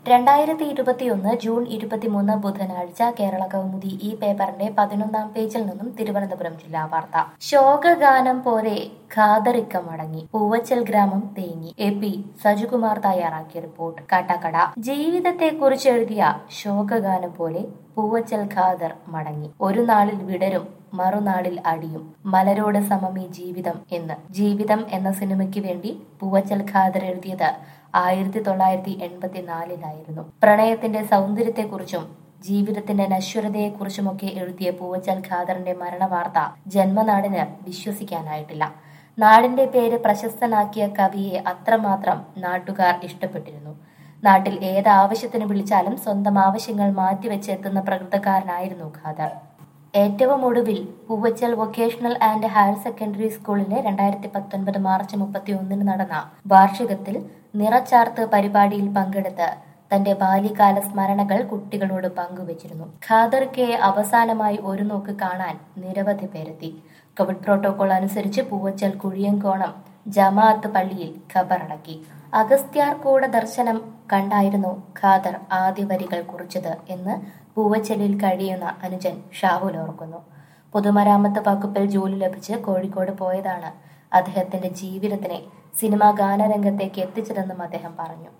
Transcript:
രണ്ടായിരത്തി ഇരുപത്തിയൊന്ന് ജൂൺ ഇരുപത്തിമൂന്ന് ബുധനാഴ്ച കേരള കൗമുദി ഈ പേപ്പറിന്റെ പതിനൊന്നാം പേജിൽ നിന്നും തിരുവനന്തപുരം ജില്ലാ വാർത്ത ശോകഗാനം പോലെ ഖാദറിക്ക മടങ്ങി പൂവച്ചൽ ഗ്രാമം തേങ്ങി എ പി സജികുമാർ തയ്യാറാക്കിയ റിപ്പോർട്ട് കാട്ടാക്കട ജീവിതത്തെ കുറിച്ച് എഴുതിയ ശോകഗാനം പോലെ പൂവച്ചൽ ഖാദർ മടങ്ങി ഒരു നാളിൽ വിടരും മറുനാളിൽ അടിയും മലരോട് സമമീ ജീവിതം എന്ന് ജീവിതം എന്ന സിനിമയ്ക്ക് വേണ്ടി പൂവച്ചൽ ഖാദർ എഴുതിയത് ആയിരത്തി തൊള്ളായിരത്തി എൺപത്തിനാലിലായിരുന്നു പ്രണയത്തിന്റെ സൗന്ദര്യത്തെക്കുറിച്ചും ജീവിതത്തിന്റെ നശ്വരതയെക്കുറിച്ചുമൊക്കെ എഴുതിയ പൂവച്ചൽ ഖാദറിന്റെ മരണവാർത്ത ജന്മനാടിന് വിശ്വസിക്കാനായിട്ടില്ല നാടിന്റെ പേര് പ്രശസ്തനാക്കിയ കവിയെ അത്രമാത്രം നാട്ടുകാർ ഇഷ്ടപ്പെട്ടിരുന്നു നാട്ടിൽ ഏത് ആവശ്യത്തിന് വിളിച്ചാലും സ്വന്തം ആവശ്യങ്ങൾ മാറ്റിവെച്ച് എത്തുന്ന പ്രകൃതക്കാരനായിരുന്നു ഖാദർ ഏറ്റവും ഒടുവിൽ Poovachal vocational and higher secondary സ്കൂളിലെ രണ്ടായിരത്തി പത്തൊൻപത് മാർച്ച് മുപ്പത്തി ഒന്നിന് നടന്ന വാർഷികത്തിൽ നിറച്ചാർത്ത് പരിപാടിയിൽ പങ്കെടുത്ത് തന്റെ ബാല്യകാല സ്മരണകൾ കുട്ടികളോട് പങ്കുവച്ചിരുന്നു ഖാദർ കെ അവസാനമായി ഒരു നോക്ക് കാണാൻ നിരവധി പേരെത്തി കോവിഡ് പ്രോട്ടോകോൾ അനുസരിച്ച് പൂവച്ചൽ കുഴിയങ്കോണം ജമാഅത്ത് പള്ളിയിൽ ഖബറടക്കി അഗസ്ത്യാർകൂട ദർശനം കണ്ടായിരുന്നു ഖാദർ ആദ്യ വരികൾ കുറിച്ചത് എന്ന് പൂവച്ചലിൽ കഴിയുന്ന അനുജൻ ഷാഹുൽ ഓർക്കുന്നു പൊതുമരാമത്ത് വകുപ്പിൽ ജോലി ലഭിച്ച് കോഴിക്കോട് പോയതാണ് അദ്ദേഹത്തിന്റെ ജീവിതത്തിനെ സിനിമാ ഗാനരംഗത്തേക്ക് എത്തിച്ചതെന്നും അദ്ദേഹം പറഞ്ഞു